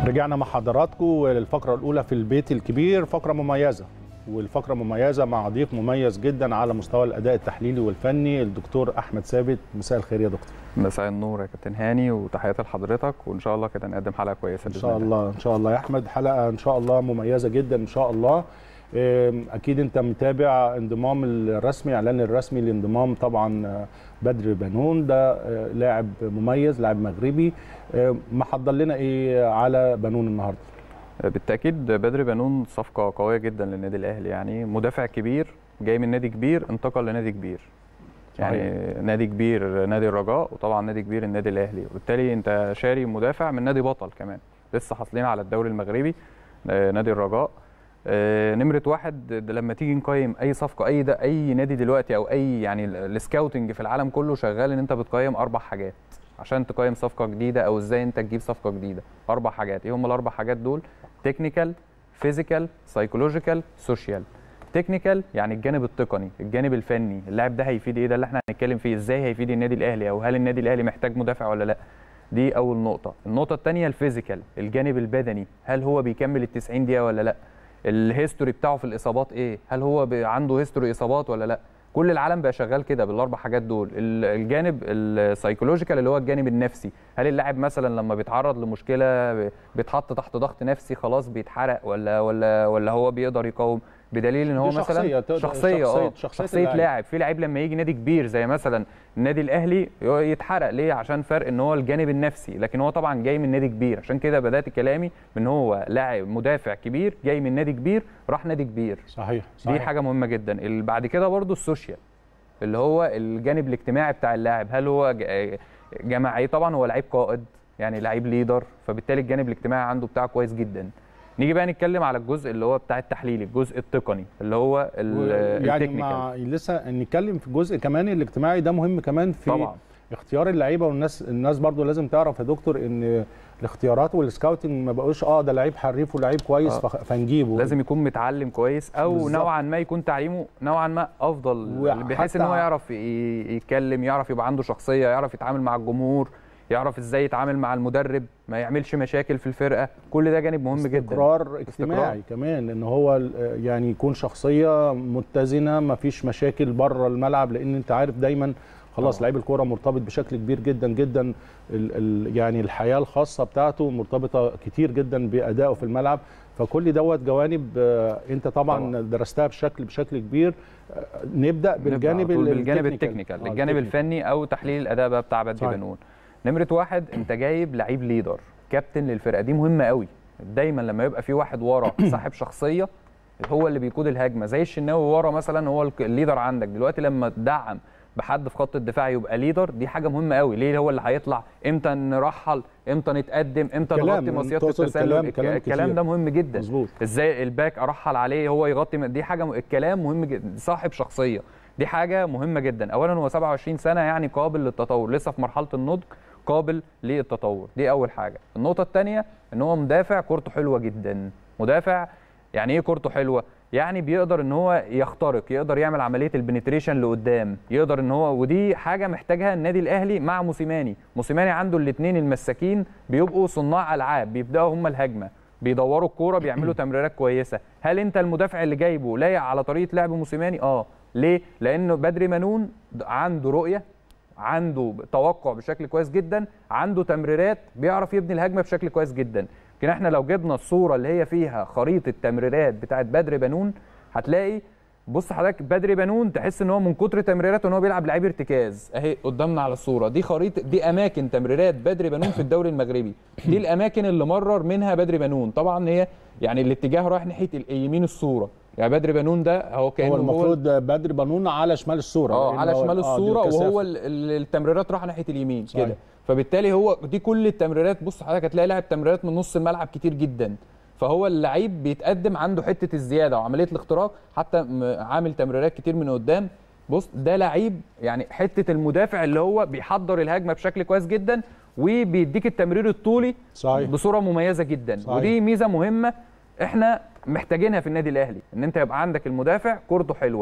رجعنا مع حضراتكم للفقرة الأولى في البيت الكبير فقرة مميزة والفقرة مميزة مع ضيف مميز جدا على مستوى الأداء التحليلي والفني الدكتور أحمد ثابت مساء الخير يا دكتور مساء النور يا كابتن هاني وتحياتي لحضرتك وان شاء الله كده نقدم حلقه كويسه إن بإذن شاء الله إن شاء الله يا أحمد حلقة إن شاء الله مميزة جدا إن شاء الله إم، أكيد أنت متابع انضمام الرسمي إعلان الرسمي لانضمام طبعا آه، بدر بنون ده آه، لاعب مميز لاعب مغربي آه، محضر لنا إيه على بنون النهارده بالتاكيد بدر بنون صفقه قويه جدا للنادي الاهلي يعني مدافع كبير جاي من نادي كبير انتقل لنادي كبير يعني نادي كبير نادي الرجاء وطبعا نادي كبير النادي الاهلي وبالتالي انت شاري مدافع من نادي بطل كمان لسه حاصلين على الدوري المغربي آه، نادي الرجاء آه، نمره واحد ده لما تيجي نقيم اي صفقه اي ده اي نادي دلوقتي او اي يعني ال- السكاوتنج في العالم كله شغال ان انت بتقيم اربع حاجات عشان تقيم صفقه جديده او ازاي انت تجيب صفقه جديده اربع حاجات ايه هم الاربع حاجات دول تكنيكال فيزيكال سايكولوجيكال سوشيال تكنيكال يعني الجانب التقني الجانب الفني اللاعب ده هيفيد ايه ده اللي احنا هنتكلم فيه ازاي هيفيد النادي الاهلي او هل النادي الاهلي محتاج مدافع ولا لا دي اول نقطه النقطه الثانيه الفيزيكال الجانب البدني هل هو بيكمل ال 90 دقيقه ولا لا الهيستوري بتاعه في الاصابات ايه هل هو بي- عنده هيستوري اصابات ولا لا كل العالم بقى شغال كده بالاربع حاجات دول ال- الجانب السايكولوجيكال اللي هو الجانب النفسي هل اللاعب مثلا لما بيتعرض لمشكله ب- بيتحط تحت ضغط نفسي خلاص بيتحرق ولا ولا ولا هو بيقدر يقاوم بدليل ان هو دي مثلا شخصية، تقدر- شخصيه شخصية- اه شخصية شخصيه اللاعب. لاعب في لعيب لما يجي نادي كبير زي مثلا النادي الاهلي يتحرق ليه عشان فرق ان هو الجانب النفسي لكن هو طبعا جاي من نادي كبير عشان كده بدات كلامي من هو لاعب مدافع كبير جاي من نادي كبير راح نادي كبير صحيح صحيح دي حاجه مهمه جدا ال- بعد كده برضو السوشيال اللي هو الجانب الاجتماعي بتاع اللاعب هل هو ج- جماعي طبعا هو لعيب قائد يعني لعيب ليدر فبالتالي الجانب الاجتماعي عنده بتاعه كويس جدا نيجي بقى نتكلم على الجزء اللي هو بتاع التحليل الجزء التقني اللي هو ال- يعني التكنيكال مع لسه نتكلم في الجزء كمان الاجتماعي ده مهم كمان في طبعا اختيار اللعيبه والناس الناس برضو لازم تعرف يا دكتور ان الاختيارات والسكاوتنج ما بقوش اه ده لعيب حريف ولعيب كويس آه. فخ- فنجيبه لازم يكون متعلم كويس او بالظبط. نوعا ما يكون تعليمه نوعا ما افضل وحتى بحيث ان هو يعرف ي- يتكلم يعرف يبقى عنده شخصيه يعرف يتعامل مع الجمهور يعرف ازاي يتعامل مع المدرب ما يعملش مشاكل في الفرقه كل ده جانب مهم جدا استقرار اجتماعي كمان ان هو ال- يعني يكون شخصيه متزنه ما فيش مشاكل بره الملعب لان انت عارف دايما خلاص طبعا. لعيب الكوره مرتبط بشكل كبير جدا جدا ال ال يعني الحياه الخاصه بتاعته مرتبطه كتير جدا بادائه في الملعب فكل دوت جوانب آه، انت طبعا, طبعا. درستها بشكل بشكل كبير آه، نبدا بالجانب نبدأ على طول ال- بالجانب التكنيكال. التكنيكال آه، الجانب التكنيكال. الفني او تحليل الاداء بقى بتاع بدري صحيح. بنون نمره واحد انت جايب لعيب ليدر كابتن للفرقه دي مهمه قوي دايما لما يبقى في واحد ورا صاحب شخصيه هو اللي بيقود الهجمه زي الشناوي ورا مثلا هو الك- الليدر عندك دلوقتي لما تدعم بحد في خط الدفاع يبقى ليدر دي حاجه مهمه قوي ليه هو اللي هيطلع امتى نرحل امتى نتقدم امتى كلام، نغطي مصيده توصل التسلل كلام- الك- كلام الكلام كتير. ده مهم جدا مظبوط ازاي الباك ارحل عليه هو يغطي دي حاجه م- الكلام مهم جدا صاحب شخصيه دي حاجه مهمه جدا اولا هو 27 سنه يعني قابل للتطور لسه في مرحله النضج قابل للتطور دي اول حاجه النقطه الثانيه ان هو مدافع كورته حلوه جدا مدافع يعني ايه كورته حلوه يعني بيقدر ان هو يخترق يقدر يعمل عمليه البنتريشن لقدام يقدر ان هو ودي حاجه محتاجها النادي الاهلي مع موسيماني موسيماني عنده الاثنين المساكين بيبقوا صناع العاب بيبداوا هم الهجمه بيدوروا الكوره بيعملوا تمريرات كويسه هل انت المدافع اللي جايبه لايق على طريقه لعب موسيماني اه ليه لانه بدري منون عنده رؤيه عنده توقع بشكل كويس جدا عنده تمريرات بيعرف يبني الهجمه بشكل كويس جدا لكن احنا لو جبنا الصوره اللي هي فيها خريطه تمريرات بتاعت بدري بنون هتلاقي بص حضرتك بدري بنون تحس ان هو من كتر تمريراته ان هو بيلعب لعيب ارتكاز اهي قدامنا على الصوره دي خريطه دي اماكن تمريرات بدري بنون في الدوري المغربي دي الاماكن اللي مرر منها بدري بنون طبعا هي يعني الاتجاه رايح ناحيه يمين الصوره يعني بدري بنون ده هو كانه هو المفروض بدر بنون على شمال الصوره اه لأن على هو- شمال آه، دي الصوره الكثافة. وهو ال- ال- التمريرات رايحه ناحيه اليمين صحيح. كده فبالتالي هو دي كل التمريرات بص حضرتك هتلاقي لاعب تمريرات من نص الملعب كتير جدا فهو اللعيب بيتقدم عنده حته الزياده وعمليه الاختراق حتى م- عامل تمريرات كتير من قدام بص ده لعيب يعني حته المدافع اللي هو بيحضر الهجمه بشكل كويس جدا وبيديك التمرير الطولي صحيح بصوره مميزه جدا صحيح. ودي ميزه مهمه احنا محتاجينها في النادي الاهلي ان انت يبقى عندك المدافع كورته حلوه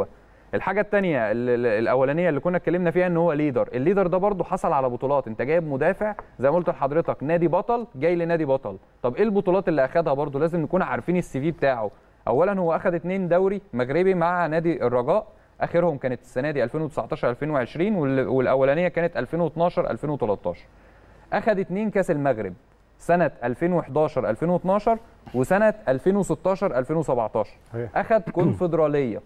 الحاجه الثانيه الاولانيه اللي كنا اتكلمنا فيها ان هو ليدر الليدر ده برضه حصل على بطولات انت جايب مدافع زي ما قلت لحضرتك نادي بطل جاي لنادي بطل طب ايه البطولات اللي اخدها برضه لازم نكون عارفين السي في بتاعه اولا هو اخد اتنين دوري مغربي مع نادي الرجاء اخرهم كانت السنه دي 2019 2020 والاولانيه كانت 2012 2013 اخد اتنين كاس المغرب سنه 2011 2012 وسنه 2016 2017 اخد كونفدراليه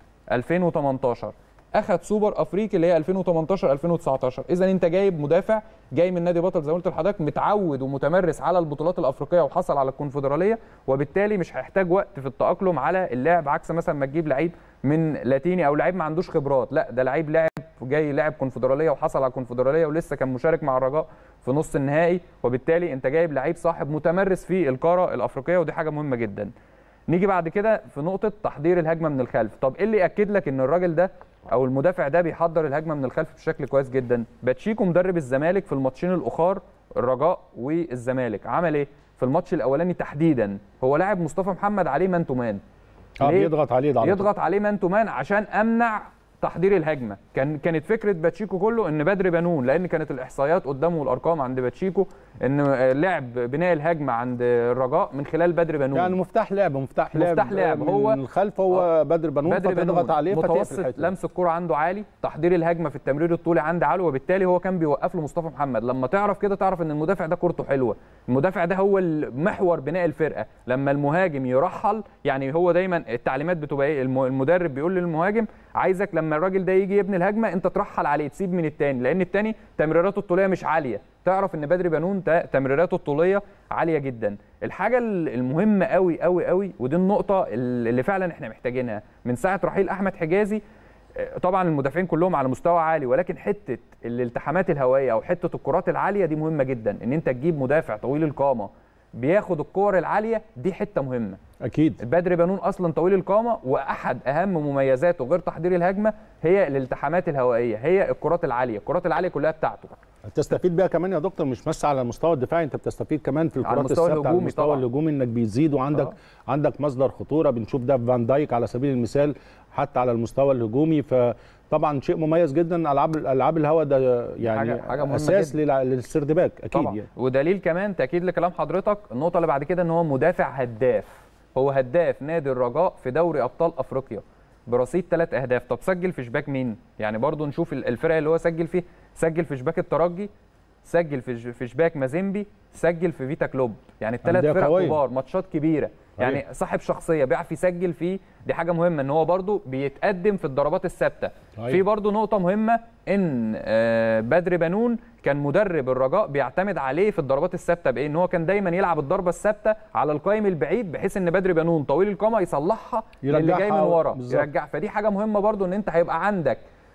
2018 اخد سوبر افريقي اللي هي 2018 2019 اذا انت جايب مدافع جاي من نادي بطل زي ما قلت لحضرتك متعود ومتمرس على البطولات الافريقيه وحصل على الكونفدراليه وبالتالي مش هيحتاج وقت في التاقلم على اللعب عكس مثلا ما تجيب لعيب من لاتيني او لعيب ما عندوش خبرات لا ده لعيب لاعب جاي لاعب كونفدراليه وحصل على الكونفدراليه ولسه كان مشارك مع الرجاء في نص النهائي وبالتالي انت جايب لعيب صاحب متمرس في القاره الافريقيه ودي حاجه مهمه جدا نيجي بعد كده في نقطه تحضير الهجمه من الخلف طب ايه اللي ياكد لك ان الراجل ده او المدافع ده بيحضر الهجمه من الخلف بشكل كويس جدا باتشيكو مدرب الزمالك في الماتشين الاخر الرجاء والزمالك عمل ايه في الماتش الاولاني تحديدا هو لاعب مصطفى محمد عليه مان تو مان اه بيضغط عليه ده يضغط عليه مان تو مان عشان امنع تحضير الهجمه كان كانت فكره باتشيكو كله ان بدر بنون لان كانت الاحصائيات قدامه والارقام عند باتشيكو ان لعب بناء الهجمه عند الرجاء من خلال بدر بنون يعني مفتاح لعب مفتاح لعب مفتاح لعب هو من الخلف هو آه بدر بنون بدر فتضغط عليه متوسط لمس الكره عنده عالي تحضير الهجمه في التمرير الطولي عنده عالي وبالتالي هو كان بيوقف له مصطفى محمد لما تعرف كده تعرف ان المدافع ده كورته حلوه المدافع ده هو محور بناء الفرقه لما المهاجم يرحل يعني هو دايما التعليمات بتبقى ايه المدرب بيقول للمهاجم عايزك لما الراجل ده يجي يبني الهجمه انت ترحل عليه تسيب من الثاني لان الثاني تمريراته الطوليه مش عاليه تعرف ان بدري بنون تمريراته الطوليه عاليه جدا الحاجه المهمه قوي قوي قوي ودي النقطه اللي فعلا احنا محتاجينها من ساعه رحيل احمد حجازي طبعا المدافعين كلهم على مستوى عالي ولكن حته الالتحامات الهوائيه او حته الكرات العاليه دي مهمه جدا ان انت تجيب مدافع طويل القامه بياخد الكور العاليه دي حته مهمه اكيد بدر بنون اصلا طويل القامه واحد اهم مميزاته غير تحضير الهجمه هي الالتحامات الهوائيه هي الكرات العاليه الكرات العاليه كلها بتاعته تستفيد بيها كمان يا دكتور مش بس على المستوى الدفاعي انت بتستفيد كمان في الكرات الثابته على المستوى طبعا. الهجومي انك بيزيد وعندك آه. عندك مصدر خطوره بنشوف ده في فان دايك على سبيل المثال حتى على المستوى الهجومي فطبعا شيء مميز جدا العاب العاب الهواء ده يعني حاجة حاجة مهمة اساس جداً. للسردباك اكيد طبعا. يعني ودليل كمان تاكيد لكلام حضرتك النقطه اللي بعد كده ان هو مدافع هداف هو هداف نادي الرجاء في دوري ابطال افريقيا برصيد ثلاث اهداف طب سجل في شباك مين يعني برضو نشوف الفرق اللي هو سجل فيه سجل في شباك الترجي سجل في في شباك مازيمبي سجل في فيتا كلوب يعني الثلاث فرق قوية. كبار ماتشات كبيره يعني صاحب شخصيه بيعرف يسجل فيه دي حاجه مهمه ان هو برضو بيتقدم في الضربات الثابته في برضو نقطه مهمه ان بدر بنون كان مدرب الرجاء بيعتمد عليه في الضربات الثابته بايه ان هو كان دايما يلعب الضربه الثابته على القائم البعيد بحيث ان بدر بنون طويل القامه يصلحها للي جاي من ورا يرجع فدي حاجه مهمه برضو ان انت هيبقى عندك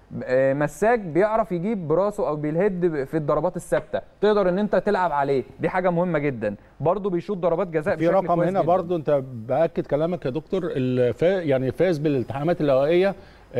مساك بيعرف يجيب براسه او بالهيد في الضربات الثابته تقدر ان انت تلعب عليه دي حاجه مهمه جدا برضه بيشوط ضربات جزاء في رقم هنا برضه انت باكد كلامك يا دكتور يعني فاز بالالتحامات الهوائيه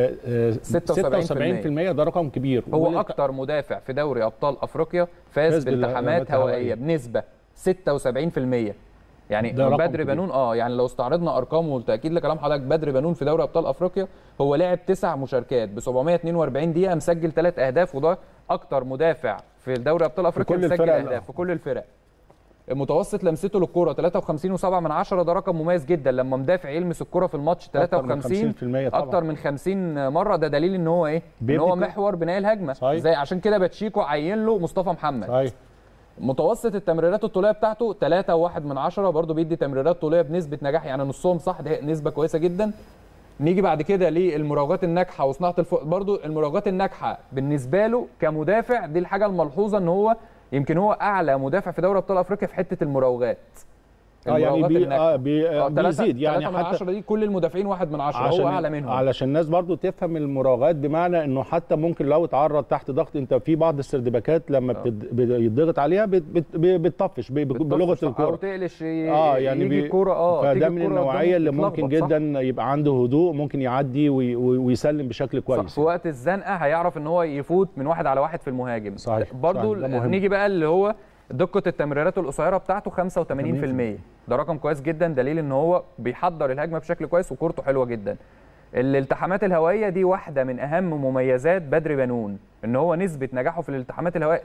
76% ده رقم كبير هو اكتر مدافع في دوري ابطال افريقيا فاز, فاز بالالتحامات هوائيه بنسبه 76% يعني بدر بنون اه يعني لو استعرضنا ارقامه والتاكيد لكلام حضرتك بدر بنون في دوري ابطال افريقيا هو لعب تسع مشاركات ب 742 دقيقه مسجل ثلاث اهداف وده اكتر مدافع في دوري ابطال افريقيا مسجل اهداف في كل الفرق متوسط لمسته للكره 53 و7 من 10 ده رقم مميز جدا لما مدافع يلمس الكره في الماتش 53 اكتر من 50 مره ده دليل ان هو ايه ان هو محور بناء الهجمه صحيح. زي عشان كده باتشيكو عين له مصطفى محمد صحيح. متوسط التمريرات الطوليه بتاعته 3 و1 من 10 برضه بيدي تمريرات طوليه بنسبه نجاح يعني نصهم صح ده نسبه كويسه جدا نيجي بعد كده للمراوغات الناجحه وصناعه الفوق برضه المراوغات الناجحه بالنسبه له كمدافع دي الحاجه الملحوظه ان هو يمكن هو اعلى مدافع في دوري ابطال افريقيا في حته المراوغات اه يعني بي آه بي آه بيزيد يعني حتى 10 دي كل المدافعين واحد من 10 هو اعلى منهم علشان الناس برضو تفهم المراوغات بمعنى انه حتى ممكن لو اتعرض تحت ضغط انت في بعض السردباكات لما بيتضغط عليها بتطفش بلغه الكوره او تقلش اه يعني يجي الكوره اه فده من النوعيه اللي ممكن جدا يبقى عنده هدوء ممكن يعدي ويسلم بشكل كويس في وقت الزنقه هيعرف ان هو يفوت من واحد على واحد في المهاجم صحيح برضو صحيح. نيجي بقى اللي هو دقه التمريرات القصيره بتاعته 85% ده رقم كويس جدا دليل ان هو بيحضر الهجمه بشكل كويس وكورته حلوه جدا الالتحامات الهوائيه دي واحده من اهم مميزات بدر بنون ان هو نسبه نجاحه في الالتحامات الهوائيه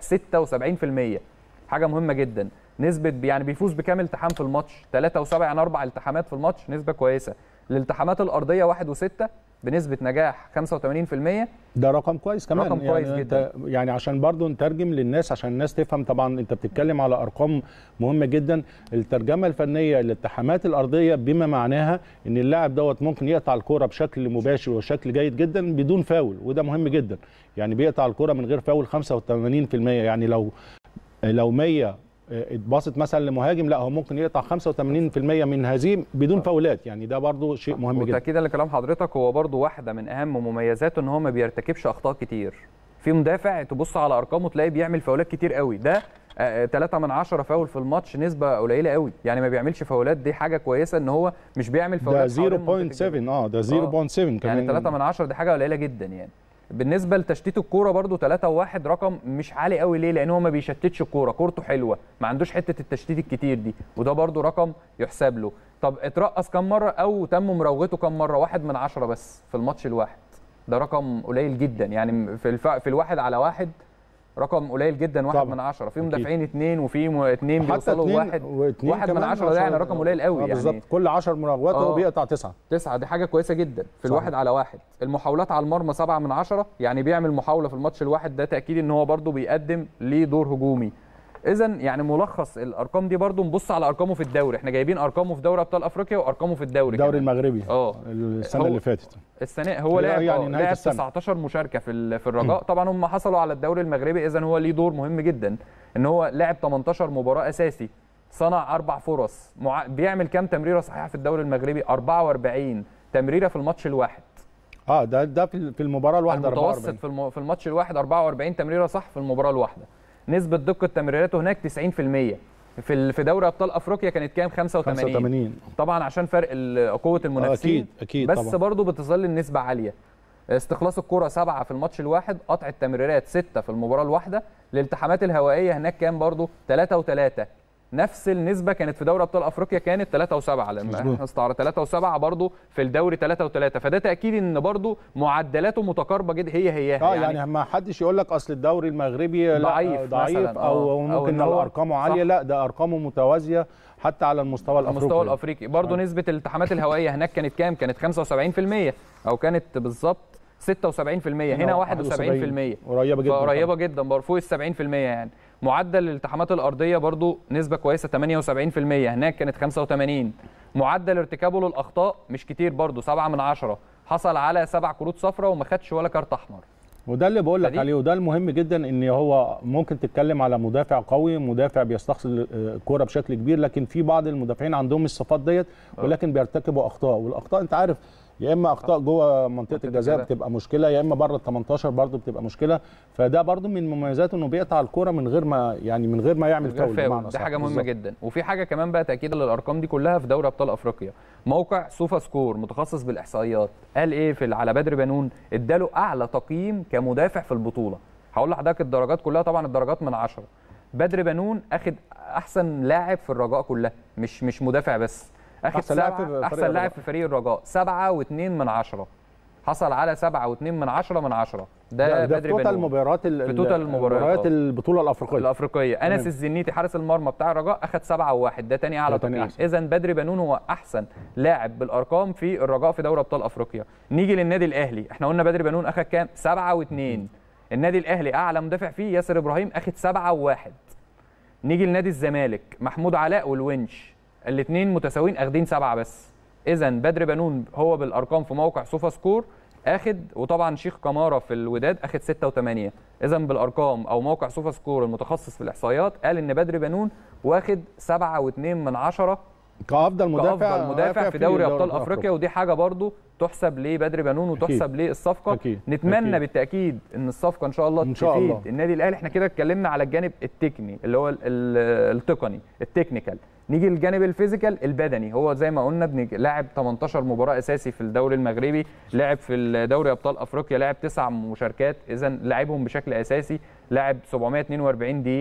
76% حاجه مهمه جدا نسبه يعني بيفوز بكام التحام في الماتش 3 و7 يعني اربع التحامات في الماتش نسبه كويسه الالتحامات الارضيه 1 و6 بنسبه نجاح 85% ده رقم كويس كمان رقم يعني كويس انت جدا. يعني عشان برضو نترجم للناس عشان الناس تفهم طبعا انت بتتكلم على ارقام مهمه جدا الترجمه الفنيه للاتحامات الارضيه بما معناها ان اللاعب دوت ممكن يقطع الكره بشكل مباشر وشكل جيد جدا بدون فاول وده مهم جدا يعني بيقطع الكره من غير فاول 85% يعني لو لو 100 اتباصت مثلا لمهاجم لا هو ممكن يقطع 85% من هذه بدون فاولات يعني ده برضو شيء مهم جدا وتاكيدا لكلام حضرتك هو برضو واحده من اهم مميزاته ان هو ما بيرتكبش اخطاء كتير في مدافع تبص على ارقامه تلاقيه بيعمل فاولات كتير قوي ده 3 من 10 فاول في الماتش نسبه قليله قوي يعني ما بيعملش فاولات دي حاجه كويسه ان هو مش بيعمل ده فاولات حوالين منطقة 0.7 الجزاء. اه ده 0.7 كمان يعني 3 من 10 دي حاجه قليله جدا يعني بالنسبه لتشتيت الكوره برضو 3 و1 رقم مش عالي قوي ليه لان هو ما بيشتتش الكوره كورته حلوه ما عندوش حته التشتيت الكتير دي وده برضو رقم يحسب له طب اترقص كام مره او تم مراوغته كام مره واحد من عشرة بس في الماتش الواحد ده رقم قليل جدا يعني في الف... في الواحد على واحد رقم قليل جدا واحد طبعا. من عشرة في أكيد. مدافعين اثنين وفي م- اثنين حتى بيوصلوا اتنين واحد واتنين واحد من كمان عشرة ده يعني عشان- رقم قليل قوي آه يعني بالظبط كل 10 مراوغات هو آه. بيقطع تسعه تسعة دي حاجة كويسة جدا في صحيح. الواحد على واحد المحاولات على المرمى سبعة من عشرة يعني بيعمل محاولة في الماتش الواحد ده تأكيد ان هو برضو بيقدم ليه دور هجومي اذا يعني ملخص الارقام دي برضو نبص على ارقامه في الدوري احنا جايبين ارقامه في دوري ابطال افريقيا وارقامه في الدوري الدوري كمان. المغربي اه السنه هو- اللي فاتت السنه هو لا، لعب يعني يعني نهاية لعب السنة. 19 مشاركه في ال- في الرجاء طبعا هم حصلوا على الدوري المغربي اذا هو ليه دور مهم جدا ان هو لعب 18 مباراه اساسي صنع اربع فرص مع... بيعمل كام تمريره صحيحه في الدوري المغربي 44 تمريره في الماتش الواحد اه ده ده في في المباراه الواحده المتوسط 44 في الم... في الماتش الواحد 44 تمريره صح في المباراه الواحده نسبه دقه تمريراته هناك 90% في ال... في دوري ابطال افريقيا كانت كام 85 85 طبعا عشان فرق ال- قوه المنافسين اكيد اكيد بس طبعا برضه بتظل النسبة عالية استخلاص الكرة سبعة في الماتش الواحد قطع التمريرات ستة في المباراة الواحدة الالتحامات الهوائية هناك كان برضه ثلاثة وثلاثة نفس النسبة كانت في دوري أبطال أفريقيا كانت 3 و7 لما مظبوط. احنا استعرض 3 و7 برضه في الدوري 3 و3 فده تأكيد إن برضه معدلاته متقاربة جدا هي هي اه يعني ما حدش يقول لك اصل الدوري المغربي لا ضعيف ضعيف مثلاً، او آه. أو ممكن إن لو هو- ارقامه عاليه صح. لا ده ارقامه متوازيه حتى على المستوى على الافريقي المستوى الافريقي برضه نسبه الالتحامات الهوائيه هناك كانت كام كانت 75% او كانت بالظبط 76% هنا 71% قريبه جدا فقريبه جدا برضه فوق ال 70% يعني معدل الالتحامات الارضيه برضو نسبه كويسه 78% هناك كانت 85 معدل ارتكابه للاخطاء مش كتير برضو 7 من 10 حصل على سبع كروت صفراء وما خدش ولا كارت احمر وده اللي بقول لك فدي- عليه وده المهم جدا ان هو ممكن تتكلم على مدافع قوي مدافع بيستخلص الكوره بشكل كبير لكن في بعض المدافعين عندهم الصفات ديت ولكن بيرتكبوا اخطاء والاخطاء انت عارف يا اما اخطاء جوه منطقه منطقة الجزاء الجزاء. بتبقى مشكله يا اما بره ال 18 برضه بتبقى مشكله فده برضه من مميزاته انه بيقطع الكوره من غير ما يعني من غير ما يعمل من غير فاول فاول بمعنى دي صح. حاجه مهمه بالظبط. جدا وفي حاجه كمان بقى تاكيدا للارقام دي كلها في دوري ابطال افريقيا موقع سوفا سكور متخصص بالاحصائيات قال ايه في على بدر بنون اداله اعلى تقييم كمدافع في البطوله هقول لحضرتك الدرجات كلها طبعا الدرجات من عشرة بدر بنون اخد احسن لاعب في الرجاء كلها مش مش مدافع بس اخد أحسن لاعب في سبعة- فريق احسن الرجاء. لاعب في فريق الرجاء سبعة واثنين من عشرة حصل على سبعة واثنين من عشرة من عشرة ده, ده, ده في بدر توتال بنون المباريات ال- في توتال المباريات، آه. البطوله الافريقيه الافريقيه انس تمام. الزنيتي حارس المرمى بتاع الرجاء اخد سبعة وواحد ده تاني اعلى ده تاني تقييم أحسن. اذا بدري بنون هو احسن لاعب بالارقام في الرجاء في دوري ابطال افريقيا نيجي للنادي الاهلي احنا قلنا بدري بنون اخد كام سبعة واثنين النادي الاهلي اعلى مدافع فيه ياسر ابراهيم اخد سبعة وواحد نيجي لنادي الزمالك محمود علاء والونش الاثنين متساويين اخدين سبعة بس اذا بدر بنون هو بالارقام في موقع سوفا سكور اخد وطبعا شيخ كمارة في الوداد اخد 6 و8 اذا بالارقام او موقع سوفا سكور المتخصص في الاحصائيات قال ان بدر بنون واخد 7 و2 من عشرة كافضل مدافع كافضل مدافع في دوري ابطال افريقيا ودي حاجه برضو تحسب لبدر بنون وتحسب للصفقه أكيد. نتمنى أكيد. بالتاكيد ان الصفقه ان شاء الله إن شاء تفيد الله. النادي الاهلي احنا كده اتكلمنا على الجانب التكني اللي هو ال- ال- التقني التكنيكال نيجي للجانب الفيزيكال البدني هو زي ما قلنا بنج... لاعب 18 مباراه اساسي في الدوري المغربي لعب في دوري ابطال افريقيا لعب تسع مشاركات اذا لعبهم بشكل اساسي لعب 742 دقيقه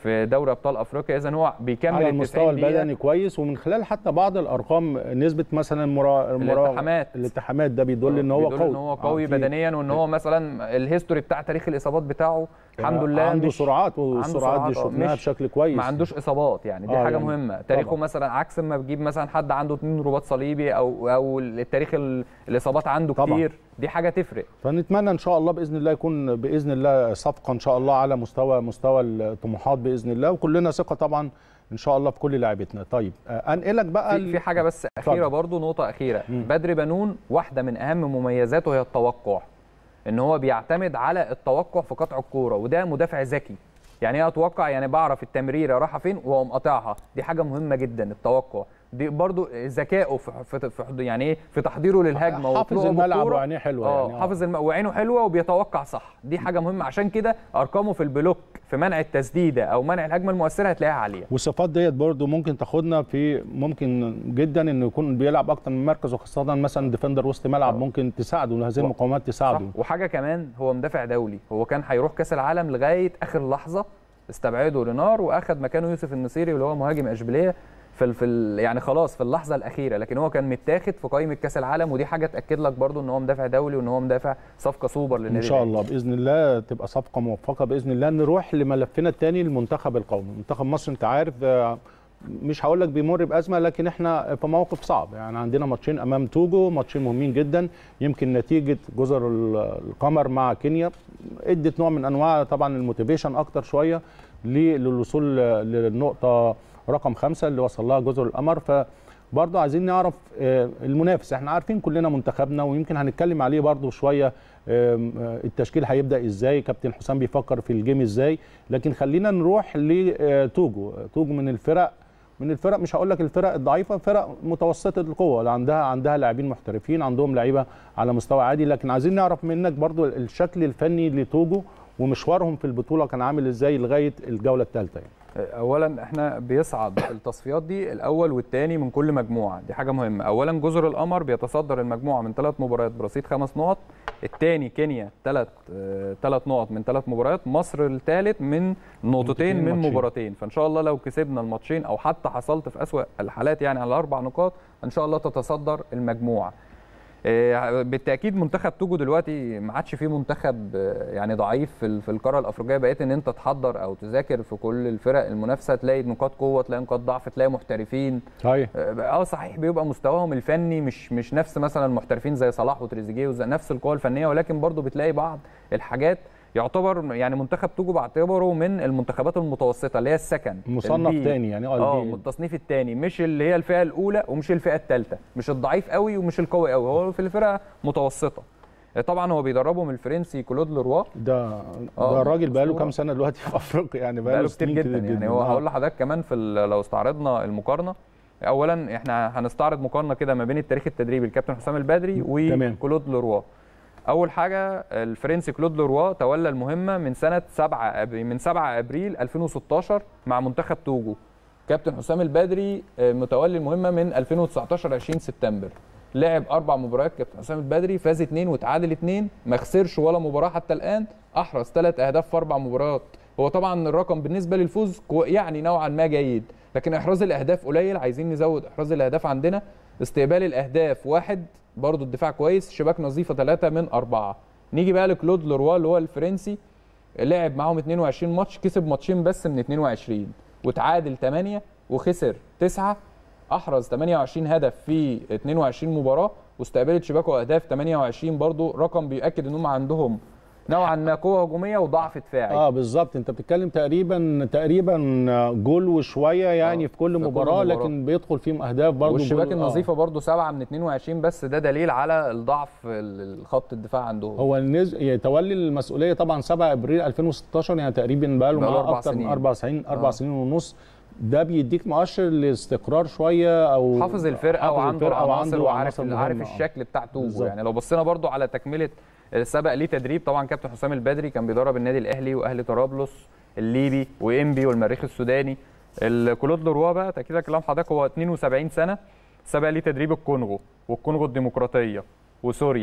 في دوري ابطال افريقيا اذا هو بيكمل على ال المستوى 90 دقيقة. البدني كويس ومن خلال حتى بعض الارقام نسبه مثلا مرا... مرا... الالتحامات. الالتحامات ده بيدل ان هو بيدل قوي ان هو قوي آه، في- بدنيا وان هو مثلا الهيستوري بتاع تاريخ الاصابات بتاعه الحمد لله عنده مش- سرعات عنده والسرعات دي سرعات، آه، شفناها مش- بشكل كويس ما عندوش اصابات يعني دي آه، حاجه يعني مهمه تاريخه طبعاً. مثلا عكس ما بتجيب مثلا حد عنده اتنين رباط صليبي او او التاريخ ال- الاصابات عنده طبعاً. كتير دي حاجه تفرق فنتمنى ان شاء الله باذن الله يكون باذن الله صفقه ان شاء الله على مستوى مستوى الطموحات باذن الله وكلنا ثقه طبعا ان شاء الله في كل لاعبتنا طيب آه، انقلك بقى في, في حاجه بس اخيره اتفضل. برضو نقطه اخيره مم. بدر بنون واحده من اهم مميزاته هي التوقع ان هو بيعتمد على التوقع في قطع الكوره وده مدافع ذكي يعني ايه اتوقع يعني بعرف التمريره رايحه فين واقوم قاطعها دي حاجه مهمه جدا التوقع دي برضو ذكائه في في في يعني ايه في تحضيره للهجمه حافظ وطلوعه الملعب بالكورة. وعينيه حلوه اه يعني حافظ الم... وعينه حلوه وبيتوقع صح دي حاجه مهمه عشان كده ارقامه في البلوك في منع التسديده او منع الهجمه المؤثره هتلاقيها عاليه والصفات ديت برضو ممكن تاخدنا في ممكن جدا انه يكون بيلعب اكتر من مركز وخاصه مثلا ديفندر وسط ملعب آه. ممكن تساعده هذه المقاومات صح تساعده وحاجه كمان هو مدافع دولي هو كان هيروح كاس العالم لغايه اخر لحظه استبعده رينار واخد مكانه يوسف النصيري اللي هو مهاجم اشبيليه في ال- في ال- يعني خلاص في اللحظه الاخيره لكن هو كان متاخد في قائمه كاس العالم ودي حاجه تاكد لك برضو ان هو مدافع دولي وان هو مدافع صفقه سوبر للنادي ان شاء الأهلي. الله باذن الله تبقى صفقه موفقه باذن الله نروح لملفنا الثاني المنتخب القومي منتخب مصر انت عارف آه، مش هقول لك بيمر بازمه لكن احنا في موقف صعب يعني عندنا ماتشين امام توجو ماتشين مهمين جدا يمكن نتيجه جزر ال- القمر مع كينيا ادت نوع من انواع طبعا الموتيفيشن اكتر شويه ل- للوصول للنقطه رقم خمسة اللي وصل لها جزر القمر ف برضه عايزين نعرف آه، المنافس احنا عارفين كلنا منتخبنا ويمكن هنتكلم عليه برضه شويه آم، آه، التشكيل هيبدا ازاي كابتن حسام بيفكر في الجيم ازاي لكن خلينا نروح لتوجو توجو من الفرق من الفرق مش هقول لك الفرق الضعيفه فرق متوسطه القوه اللي عندها عندها لاعبين محترفين عندهم لعيبه على مستوى عادي لكن عايزين نعرف منك برضو الشكل الفني لتوجو ومشوارهم في البطوله كان عامل ازاي لغايه الجوله الثالثه يعني. اولا احنا بيصعد التصفيات دي الاول والثاني من كل مجموعه دي حاجه مهمه اولا جزر القمر بيتصدر المجموعه من ثلاث مباريات برصيد خمس نقط الثاني كينيا ثلاث ثلاث نقط من ثلاث مباريات مصر الثالث من نقطتين من ماتشين. مباراتين فان شاء الله لو كسبنا الماتشين او حتى حصلت في اسوا الحالات يعني على اربع نقاط ان شاء الله تتصدر المجموعه آه، بالتاكيد منتخب توجو دلوقتي ما عادش فيه منتخب آه، يعني ضعيف في ال- في القاره الافريقيه بقيت ان انت تحضر او تذاكر في كل الفرق المنافسه تلاقي نقاط قوه تلاقي نقاط ضعف تلاقي محترفين صحيح اه آه، صحيح بيبقى مستواهم الفني مش مش نفس مثلا المحترفين زي صلاح وتريزيجيه وزي نفس القوه الفنيه ولكن برضو بتلاقي بعض الحاجات يعتبر يعني منتخب توجو بعتبره من المنتخبات المتوسطه اللي هي السكن مصنف البي. تاني يعني اه البي. التصنيف الثاني مش اللي هي الفئه الاولى ومش الفئه الثالثه مش الضعيف قوي ومش القوي قوي هو في الفئه متوسطه طبعا هو بيدربهم الفرنسي كلود لروا ده آه، ده الراجل بقاله أسطورة. كام سنه دلوقتي في افريقيا يعني بقاله, بقاله كتير سنين جدا يعني هو آه. هقول لحضرتك كمان في ال- لو استعرضنا المقارنه اولا احنا هنستعرض مقارنه كده ما بين التاريخ التدريبي الكابتن حسام البدري تمام. وكلود لروا اول حاجه الفرنسي كلود لروا تولى المهمه من سنه 7 أب- من 7 ابريل 2016 مع منتخب توجو كابتن حسام البدري آه، متولي المهمه من 2019 20 سبتمبر لعب اربع مباريات كابتن حسام البدري فاز اثنين وتعادل اثنين ما خسرش ولا مباراه حتى الان احرز ثلاث اهداف في اربع مباريات هو طبعا الرقم بالنسبه للفوز كو- يعني نوعا ما جيد لكن احراز الاهداف قليل عايزين نزود احراز الاهداف عندنا استقبال الاهداف واحد برضو الدفاع كويس شباك نظيفه ثلاثه من اربعه نيجي بقى لكلود لوروا اللي هو الفرنسي لعب معاهم 22 ماتش كسب ماتشين بس من 22 وتعادل 8 وخسر 9 احرز 28 هدف في 22 مباراه واستقبلت شباكه اهداف 28 برضو رقم بيؤكد ان هم عندهم نوعا ما قوه هجوميه وضعف دفاعي اه بالظبط انت بتتكلم تقريبا تقريبا جول وشويه يعني آه، في كل في كل مباراه مباراة. لكن بيدخل فيهم اهداف برضه والشباك جول- آه. النظيفه برضو 7 من 22 بس ده دليل على الضعف ال- الخط الدفاع عندهم هو النز... يتولي المسؤوليه طبعا 7 ابريل 2016 يعني تقريبا بقى له بقاله معاه أربع اكتر من سنين. اربع سنين اربع آه. سنين ونص ده بيديك مؤشر لاستقرار شويه او حافظ الفرقه حافظ وعنده الفرقة العناصر وعارف عناصر عارف مهمة. آه. الشكل بتاع توجو بالظبط. يعني لو بصينا برضو على تكمله سبق ليه تدريب طبعا كابتن حسام البدري كان بيدرب النادي الاهلي واهلي طرابلس الليبي وانبي والمريخ السوداني الكلود لروا بقى تاكيد كلام حضرتك هو 72 سنه سبق ليه تدريب الكونغو والكونغو الديمقراطيه وسوريا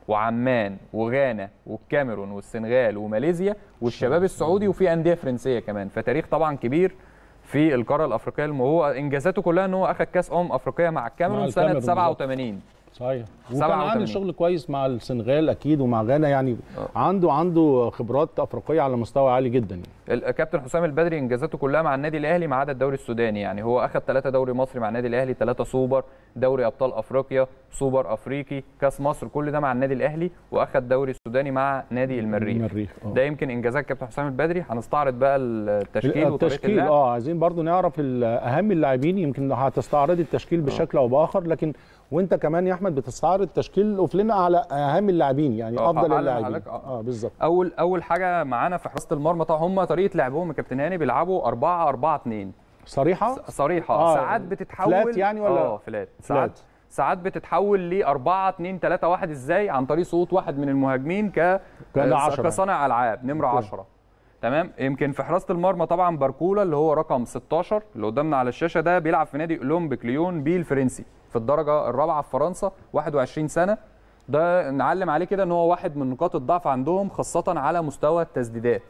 وعمان وغانا والكاميرون والسنغال وماليزيا والشباب السعودي وفي انديه فرنسيه كمان فتاريخ طبعا كبير في القاره الافريقيه الم- هو انجازاته كلها ان هو اخذ كاس امم افريقيه مع الكاميرون سنه الكاميرون بالظبط. 87 صحيح وكان 87. عامل شغل كويس مع السنغال اكيد ومع غانا يعني عنده عنده خبرات افريقيه على مستوى عالي جدا يعني. الكابتن حسام البدري انجازاته كلها مع النادي الاهلي ما عدا الدوري السوداني يعني هو اخذ ثلاثه دوري مصري مع النادي الاهلي ثلاثه سوبر دوري ابطال افريقيا سوبر افريقي كاس مصر كل ده مع النادي الاهلي واخذ دوري السوداني مع نادي المريخ المريخ آه. ده يمكن انجازات كابتن حسام البدري هنستعرض بقى التشكيل وطريقه التشكيل اللعب اه عايزين برضو نعرف ال- اهم اللاعبين يمكن هتستعرض التشكيل بشكل او باخر لكن وانت كمان يا احمد بتستعرض التشكيل قول لنا على اهم اللاعبين يعني آه، افضل على- اللاعبين عليك، آه. اه بالظبط اول اول حاجه معانا في حراسه المرمى طبعا هم طريقه لعبهم يا كابتن هاني بيلعبوا 4 4 2 صريحه صريحه آه، ساعات بتتحول فلات يعني ولا؟ اه فلات ساعات فلات. ساعات بتتحول ل 4 2 3 1 ازاي عن طريق صوت واحد من المهاجمين ك كان آه، 10. كصانع العاب نمره أوكي. 10 تمام يمكن في حراسه المرمى طبعا باركولا اللي هو رقم 16 اللي قدامنا على الشاشه ده بيلعب في نادي اولمبيك ليون بي الفرنسي في الدرجه الرابعه في فرنسا 21 سنه ده نعلم عليه كده ان هو واحد من نقاط الضعف عندهم خاصه على مستوى التسديدات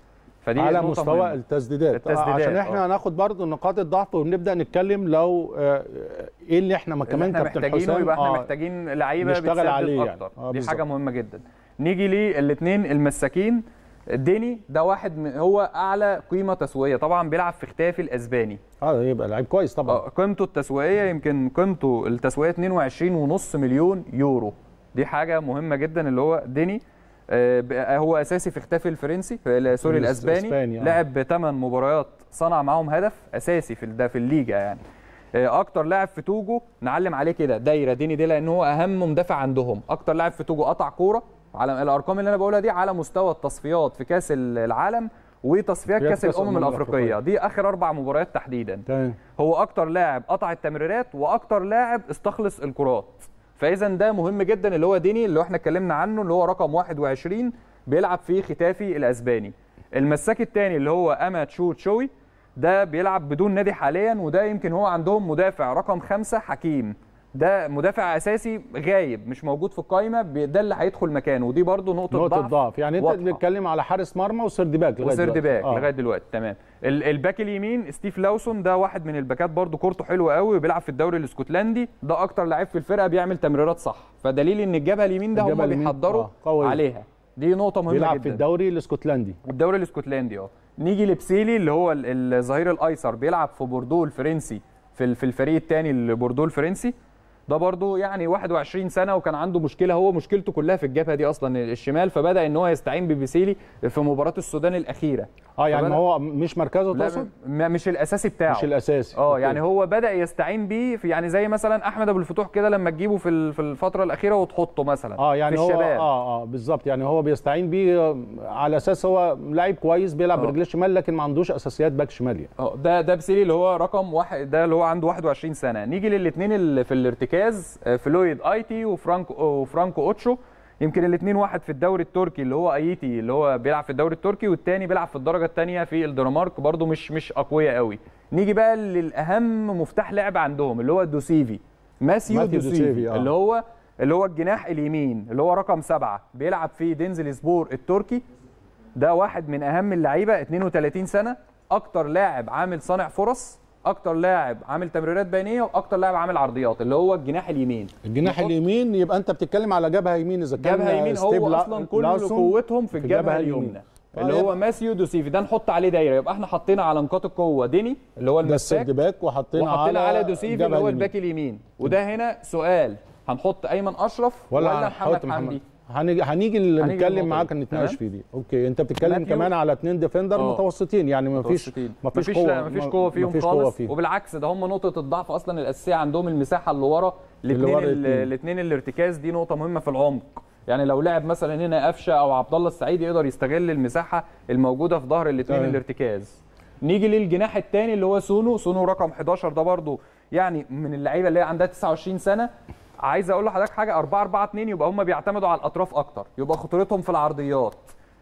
فدي على نقطة مستوى مهمة. التسديدات, التسديدات، آه عشان احنا آه. هناخد برضو نقاط الضعف ونبدا نتكلم لو آه ايه اللي احنا اللي كمان احنا كابتن محتاجينه حسام يبقى احنا آه محتاجين لعيبه نشتغل بتسدد عليه يعني. اكتر آه، دي بالظبط. حاجه مهمه جدا نيجي للاثنين المساكين ديني ده واحد من هو اعلى قيمه تسويقيه طبعا بيلعب في ختافي الاسباني اه يبقى لعيب كويس طبعا آه، قيمته التسويقيه يمكن قيمته التسويقيه 22.5 مليون يورو دي حاجه مهمه جدا اللي هو ديني آه، ب- هو اساسي في ختافي الفرنسي في ال- سوري الإس- الاسباني إسباني، آه. لعب بثمان مباريات صنع معاهم هدف اساسي في ال- ده في الليجا يعني آه، اكتر لاعب في توجو نعلم عليه كده دايره ديني دي لان هو اهم مدافع عندهم اكتر لاعب في توجو قطع كوره على الارقام اللي انا بقولها دي على مستوى التصفيات في كاس العالم وتصفيات في كاس كأس الامم الأمم الافريقيه الأفريقية. دي اخر اربع مباريات تحديدا تمام هو اكتر لاعب قطع التمريرات واكتر لاعب استخلص الكرات فاذا ده مهم جدا اللي هو ديني اللي احنا اتكلمنا عنه اللي هو رقم 21 بيلعب في ختافي الاسباني المساك الثاني اللي هو اما تشو تشوي ده بيلعب بدون نادي حاليا وده يمكن هو عندهم مدافع رقم خمسة حكيم ده مدافع اساسي غايب مش موجود في القائمه بي- ده اللي هيدخل مكانه ودي برضو نقطه, نقطه ضعف يعني انت واضحة. بتتكلم على حارس مرمى وسيرد باك لغايه وسيرد دلوقتي. باك آه. لغايه دلوقتي تمام ال- الباك اليمين ستيف لاوسون ده واحد من الباكات برضو كورته حلوه قوي وبيلعب في الدوري الاسكتلندي ده اكتر لعيب في الفرقه بيعمل تمريرات صح فدليل ان الجبهه اليمين ده الجبهة هم اليمين، بيحضروا آه، قوي. عليها دي نقطه مهمه بيلعب جدا في الدوري الاسكتلندي الدوري الاسكتلندي اه نيجي لبسيلي اللي هو ال- الظهير الايسر بيلعب في بوردو الفرنسي في ال- في الفريق الثاني البوردو الفرنسي ده برضو يعني 21 سنه وكان عنده مشكله هو مشكلته كلها في الجبهه دي اصلا الشمال فبدا ان هو يستعين ببيسيلي في مباراه السودان الاخيره اه يعني فبدأ- هو مش مركزه لا تقصد م- مش الاساسي بتاعه مش الاساسي اه أوكي. يعني هو بدا يستعين بيه في يعني زي مثلا احمد ابو الفتوح كده لما تجيبه في ال- في الفتره الاخيره وتحطه مثلا اه يعني في هو الشباب اه اه بالظبط يعني هو بيستعين بيه آه، على اساس هو لعيب كويس بيلعب آه. برجليه الشمال لكن ما عندوش اساسيات باك شمال يعني اه ده ده بسيلي اللي هو رقم واحد ده اللي هو عنده 21 سنه نيجي للاثنين اللي في الارتكاز آه، فلويد ايتي وفرانكو وفرانكو اوتشو يمكن الاثنين واحد في الدوري التركي اللي هو ايتي اللي هو بيلعب في الدوري التركي والتاني بيلعب في الدرجه الثانيه في الدنمارك برده مش مش اقوياء قوي نيجي بقى للاهم مفتاح لعب عندهم اللي هو دوسيفي ماسيو ماتيو دوسيفي, دوسيفي، آه. اللي هو اللي هو الجناح اليمين اللي هو رقم سبعة بيلعب في دينزل سبور التركي ده واحد من اهم اللعيبه 32 سنه اكتر لاعب عامل صانع فرص اكتر لاعب عامل تمريرات بينيه واكتر لاعب عامل عرضيات اللي هو الجناح اليمين الجناح نحط اليمين يبقى انت بتتكلم على جبهه يمين اذا كان جبهه يمين ستيف هو لا- اصلا كل لاسون قوتهم في الجبهه الجبهة اليمين. اليمنى آه، اللي هو يبقى- ماسيو دوسيفي ده نحط عليه دايره يبقى احنا حطينا على نقاط القوه ديني اللي هو ده المساك السيرد باك وحطينا, وحطينا على دوسيفي الجبهة اللي هو اليمين. الباك اليمين وده هنا سؤال هنحط ايمن اشرف ولا, ولا محمد هنحط حمدي هنيجي هنيجي اللي هنيجي نتكلم للنقطة معاك دي. نتناقش تمام؟ في دي اوكي انت بتتكلم ماتيو- كمان على اثنين ديفندر آه. متوسطين يعني ما فيش متوسطين. ما فيش مفيش قوه لا مفيش قوه فيهم مفيش خالص قوه فيهم وبالعكس ده هم نقطه الضعف اصلا الاساسيه عندهم المساحه اللي ورا اللي الاثنين ورا الاتنين. الاثنين الارتكاز دي نقطه مهمه في العمق يعني لو لعب مثلا هنا قفشه او عبد الله السعيد يقدر يستغل المساحه الموجوده في ظهر الاثنين تمام. الارتكاز نيجي للجناح الثاني اللي هو سونو سونو رقم 11 ده برضو يعني من اللعيبه اللي هي عندها 29 سنه عايز اقول لحضرتك حاجه 4 4 2 يبقى هم بيعتمدوا على الاطراف اكتر يبقى خطورتهم في العرضيات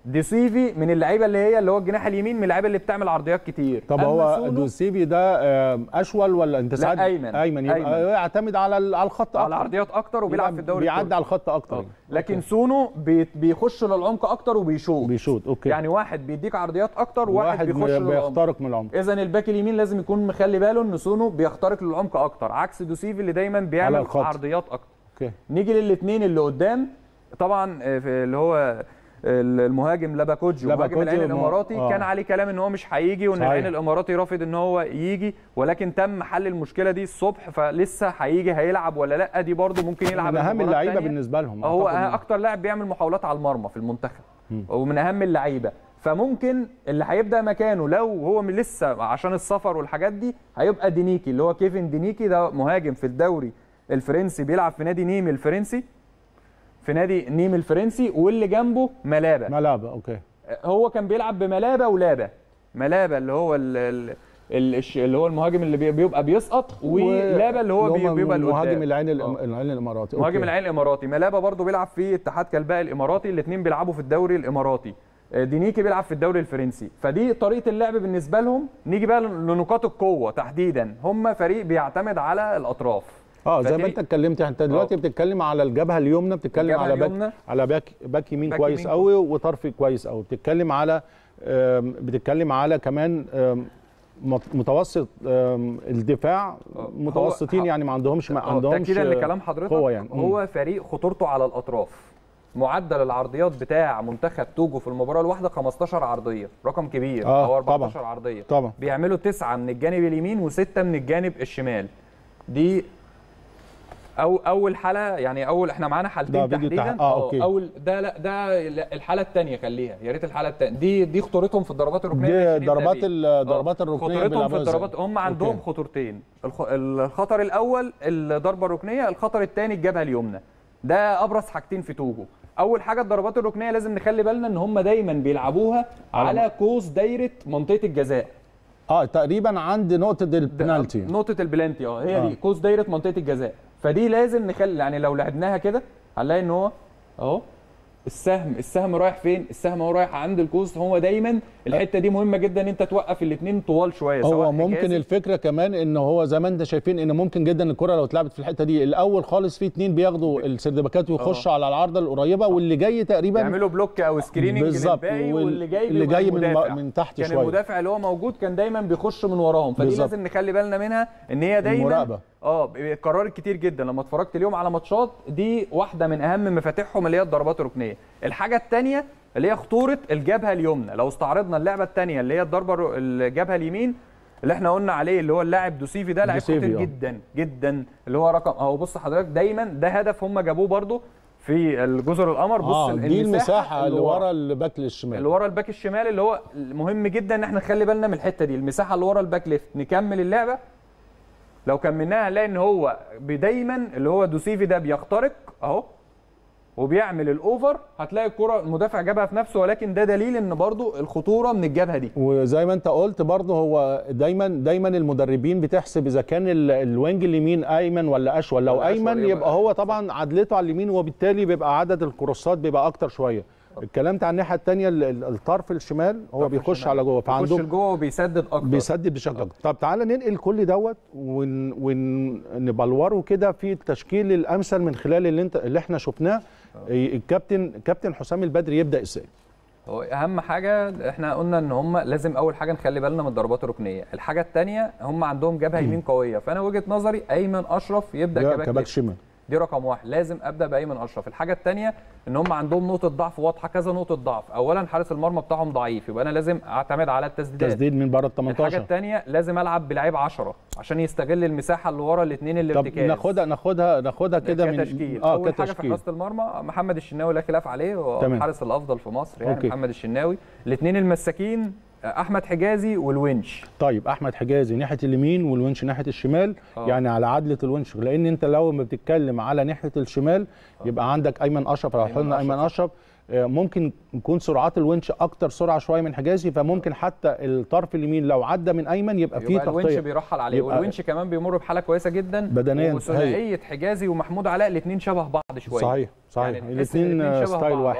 ديسيفي من اللعيبه اللي هي اللي هو الجناح اليمين من اللعيبه اللي بتعمل عرضيات كتير طب أما هو سونو دوسيبي ده آه، اشول ولا انت لا، ساعات أيمن. ايمن يبقى أيمن. يعتمد على ال- على الخط على اكتر عرضيات اكتر وبيلعب في الدوري بيعدي التركي. على الخط اكتر آه. لكن سونو بي- بيخش للعمق اكتر وبيشوط بيشوط اوكي يعني واحد بيديك عرضيات اكتر وواحد واحد بيخش للعمق بيخترق من العمق اذا الباك اليمين لازم يكون مخلي باله ان سونو بيخترق للعمق اكتر عكس دوسيفي اللي دايما بيعمل الخط. عرضيات اكتر اوكي نيجي للاثنين اللي قدام طبعا آه، في اللي هو المهاجم لاباكوجي ومهاجم لاباكوجي العين ما- الاماراتي آه. كان عليه كلام ان هو مش هيجي وان صحيح. العين الاماراتي رافض ان هو يجي ولكن تم حل المشكله دي الصبح فلسه هيجي هيلعب ولا لا دي برده ممكن يلعب من اهم المباراة اللعيبه التانية. بالنسبه لهم هو أعتقد إن- اكتر لاعب بيعمل محاولات على المرمى في المنتخب ومن اهم اللعيبه فممكن اللي هيبدا مكانه لو هو من لسه عشان السفر والحاجات دي هيبقى دينيكي اللي هو كيفن دينيكي ده مهاجم في الدوري الفرنسي بيلعب في نادي نيم الفرنسي في نادي نيم الفرنسي واللي جنبه ملابه ملابه اوكي هو كان بيلعب بملابه ولابه ملابه اللي هو ال ال ال- الش- اللي هو المهاجم اللي بي- بيبقى بيسقط ولابه اللي هو بي- بيبقى مهاجم لقدام. العين الأم- آه. العين الاماراتي مهاجم أوكي. العين الاماراتي ملابه برضه بيلعب في اتحاد كلباء الاماراتي الاثنين بيلعبوا في الدوري الاماراتي آه، دينيكي بيلعب في الدوري الفرنسي فدي طريقه اللعب بالنسبه لهم نيجي بقى لنقاط القوه تحديدا هم فريق بيعتمد على الاطراف اه زي ما فدي- انت اتكلمت انت دلوقتي بتتكلم على الجبهه اليمنى بتتكلم الجبهة على باك اليمنى. على باك باك يمين باك كويس يمين قوي وطرف كويس قوي بتتكلم على آم، بتتكلم على كمان آم، مت- متوسط آم، الدفاع هو- متوسطين يعني ما عندهمش ما آه، عندهمش تاكيدا لكلام حضرتك قوة يعني. هو فريق خطورته على الاطراف معدل العرضيات بتاع منتخب توجو في المباراه الواحده 15 عرضيه رقم كبير آه، او طبعاً. 14 عرضيه طبعا بيعملوا تسعة من الجانب اليمين وستة من الجانب الشمال دي أو أول حالة يعني أول إحنا معانا ده حالتين فيديو تحديدا تح- آه، أوكي. أول ده لا ده لا، الحالة الثانية خليها يا ريت الحالة الثانية دي دي خطورتهم في الضربات الركنية دي ماشي، نبدأ ضربات بيه. ال- آه، ضربات الركنيه خطورتهم في بيلعبوها إزاي؟ الضربات هم عندهم أوكي. خطورتين الخ- الخطر الأول الضربة الركنية الخطر الثاني الجبهة اليمنى ده أبرز حاجتين في توجو أول حاجة الضربات الركنية لازم نخلي بالنا إن هم دايما بيلعبوها على- على قوس دايرة منطقة الجزاء اه تقريبا عند نقطه البنالتي نقطة البلانتي اه هي آه. دي قوس دايرة منطقة الجزاء فدي لازم نخلي يعني لو لعبناها كده هنلاقي ان هو اهو السهم السهم رايح فين؟ السهم هو رايح عند القوس هو دايما الحته دي مهمه جدا ان انت توقف الاثنين طوال شويه هو سواء ممكن حجازي- الفكره كمان ان هو زي ما انت شايفين ان ممكن جدا الكره لو اتلعبت في الحته دي الاول خالص في اتنين بياخدوا السردباكات ويخشوا على العارضه القريبه واللي جاي تقريبا يعملوا بلوك او سكريننج بالظبط، للباقي وال- واللي جاي اللي بيبقى جاي من المدافع. من تحت كان شوية. المدافع اللي هو موجود كان دايما بيخش من وراهم فدي بالظبط. لازم نخلي بالنا منها ان هي دايما المراقبة. اه اتكررت كتير جدا لما اتفرجت اليوم على ماتشات دي واحده من اهم مفاتيحهم اللي هي الضربات الركنيه الحاجه الثانيه اللي هي خطوره الجبهه اليمنى لو استعرضنا اللعبه الثانيه اللي هي الضربه الر- الجبهه اليمين اللي احنا قلنا عليه اللي هو اللاعب دوسيفي ده لاعب دوسيفي، خطير آه. جدا جدا اللي هو رقم اهو بص حضرتك دايما ده هدف هم جابوه برده في الجزر القمر بص اه دي المساحه اللي ورا الباك للشمال اللي ورا الباك الشمال اللي هو مهم جدا ان احنا نخلي بالنا من الحته دي المساحه اللي ورا الباك ليفت نكمل اللعبه لو كملناها هنلاقي ان هو دايما اللي هو دوسيفي ده بيخترق اهو وبيعمل الاوفر هتلاقي الكره المدافع جابها في نفسه ولكن ده دليل ان برضو الخطوره من الجبهه دي وزي ما انت قلت برضه هو دايما دايما المدربين بتحسب اذا كان ال- الوينج اليمين ايمن ولا اشول لو ولا أشول ايمن يبقى يبقى هو طبعا عدلته على اليمين وبالتالي بيبقى عدد الكروسات بيبقى اكتر شويه اتكلمت عن الناحيه الثانيه الطرف الشمال هو طرف بيخش الشمال. على جوه بيخش فعنده لجوه وبيسدد اكتر بيسدد بشكل اكتر طب تعالى ننقل كل دوت ون- ونبلوره كده في التشكيل الامثل من خلال اللي انت اللي احنا شفناه الكابتن كابتن حسام البدري يبدا ازاي هو اهم حاجه احنا قلنا ان هم لازم اول حاجه نخلي بالنا من الضربات الركنيه الحاجه الثانيه هم عندهم جبهه يمين قويه فانا وجهه نظري ايمن اشرف يبدا ده كباك كباك ليفت. شمال دي رقم واحد لازم ابدا بايمن اشرف الحاجه الثانيه ان هم عندهم نقطه ضعف واضحه كذا نقطه ضعف اولا حارس المرمى بتاعهم ضعيف يبقى انا لازم اعتمد على التسديدات تسديد من بره ال الحاجه 18 الثانيه لازم العب بلعيب 10 عشان يستغل المساحه اللي ورا الاثنين اللي طب ارتكاز ناخدها ناخدها ناخدها كده من كتشكيل اه اول حاجه في كتشكيل حراسه المرمى محمد الشناوي لا خلاف عليه هو تمام. الحارس الافضل في مصر يعني أوكي. محمد الشناوي الاثنين المساكين احمد حجازي والونش طيب احمد حجازي ناحيه اليمين والونش ناحيه الشمال آه. يعني على عدله الونش لان انت لو ما بتتكلم على ناحيه الشمال يبقى عندك ايمن اشرف لو أيمن قلنا ايمن أشرف. اشرف آه، ممكن يكون سرعات الونش اكتر سرعه شويه من حجازي فممكن حتى الطرف اليمين لو عدى من ايمن يبقى فيه يبقى الونش تغطيه بيرحل عليه يبقى- والونش كمان بيمر بحاله كويسه جدا بدنياً وثنائيه حجازي ومحمود علاء الاثنين شبه بعض شويه صحيح صحيح يعني تحس الاثنين الاتنين شبه ستايل بعض. واحد آه.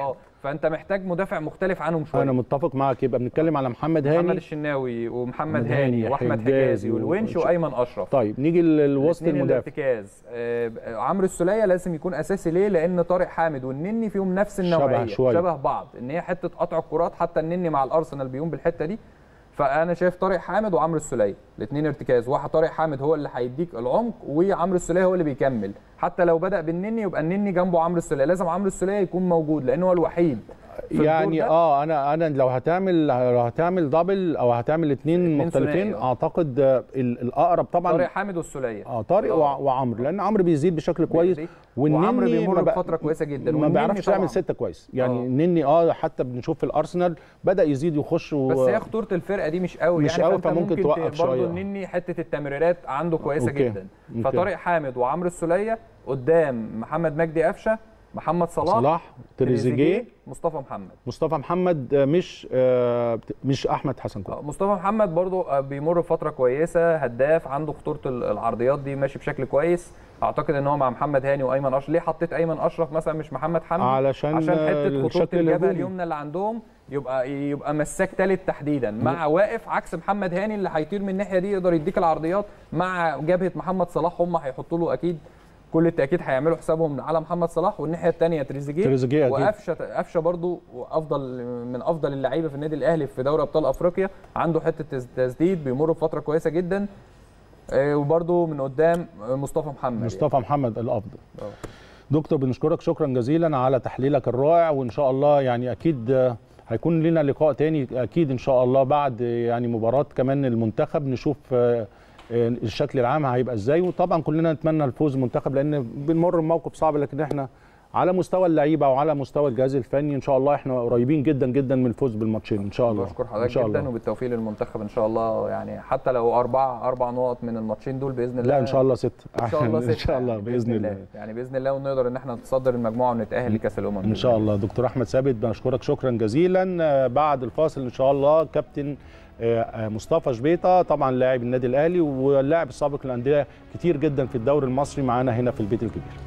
فانت محتاج مدافع مختلف عنهم شويه انا متفق معاك يبقى بنتكلم على محمد هاني محمد الشناوي ومحمد محمد هاني هاني، واحمد حجازي حجازي والونش و- وايمن اشرف طيب نيجي للوسط الاتنين المدافع الارتكاز آه، عمرو السوليه لازم يكون اساسي ليه لان طارق حامد والنني فيهم نفس النوعيه شوية. شبه بعض ان هي حته قطع الكرات حتى النني مع الارسنال بيقوم بالحته دي فانا شايف طارق حامد وعمرو السوليه الاثنين ارتكاز واحد طارق حامد هو اللي هيديك العمق وعمرو السوليه هو اللي بيكمل حتى لو بدا بالنني يبقى النني جنبه عمرو السوليه لازم عمرو السوليه يكون موجود لان هو الوحيد في الدور يعني ده. اه انا انا لو هتعمل لو هتعمل دبل او هتعمل اثنين اتنين مختلفين ثنائي، آه. اعتقد آه، ال- الاقرب طبعا طارق حامد والسوليه اه طارق وع- وعمرو لان عمرو بيزيد بشكل كويس وعمرو والنني بيمر ما بق- بفتره كويسه جدا ما والنني بيعرفش يعمل طبعاً. سته كويس يعني آه. النني اه حتى بنشوف في الارسنال بدا يزيد ويخش و... بس هي خطوره الفرقه دي مش قوي مش يعني قوي، فأنت فممكن ممكن توقف برضه شوية. النني حته التمريرات عنده كويسه أوكي. جدا أوكي. فطارق حامد وعمرو السوليه قدام محمد مجدي قفشه محمد صلاح, صلاح تريزيجيه مصطفى محمد مصطفى محمد آه، مش آه، مش احمد حسن كوكا آه، مصطفى محمد برضو آه، بيمر بفتره كويسه هداف عنده خطوره ال- العرضيات دي ماشي بشكل كويس اعتقد ان هو مع محمد هاني وايمن اشرف ليه حطيت ايمن اشرف مثلا مش محمد حمدي علشان عشان آه، حته خطوره الشكل الجبهه الهجومي. اليمنى اللي عندهم يبقى يبقى مساك ثالث تحديدا مع واقف عكس محمد هاني اللي هيطير من الناحيه دي يقدر يديك العرضيات مع جبهه محمد صلاح هم هيحطوا له اكيد كل التاكيد هيعملوا حسابهم على محمد صلاح والناحيه الثانيه تريزيجيه تريزيجيه أكيد. وقفشه قفشه برضو افضل من افضل اللعيبه في النادي الاهلي في دوري ابطال افريقيا عنده حته تس- تسديد بيمر بفتره كويسه جدا آه، وبرضو من قدام آه، مصطفى محمد مصطفى محمد الافضل آه. دكتور بنشكرك شكرا جزيلا على تحليلك الرائع وان شاء الله يعني اكيد آه، هيكون لنا لقاء تاني اكيد ان شاء الله بعد آه، يعني مباراه كمان المنتخب نشوف آه، آه، الشكل العام هيبقى ازاي وطبعا كلنا نتمنى الفوز المنتخب لان بنمر بموقف صعب لكن احنا على مستوى اللعيبه وعلى مستوى الجهاز الفني ان شاء الله احنا قريبين جدا جدا من الفوز بالماتشين ان شاء الله بشكر ان حضرتك شاء جدا الله وبالتوفيق للمنتخب ان شاء الله يعني حتى لو اربع اربع نقط من الماتشين دول باذن الله لا ان شاء الله ست ان شاء الله ان ستة شاء الله يعني باذن الله يعني باذن الله ونقدر ان احنا نتصدر المجموعه ونتاهل لكاس الامم ان شاء الله دكتور احمد ثابت بنشكرك شكرا جزيلا آه، بعد الفاصل ان شاء الله كابتن آه، آه، مصطفى شبيطه طبعا لاعب النادي الاهلي واللاعب السابق للانديه كتير جدا في الدوري المصري معانا هنا في البيت الكبير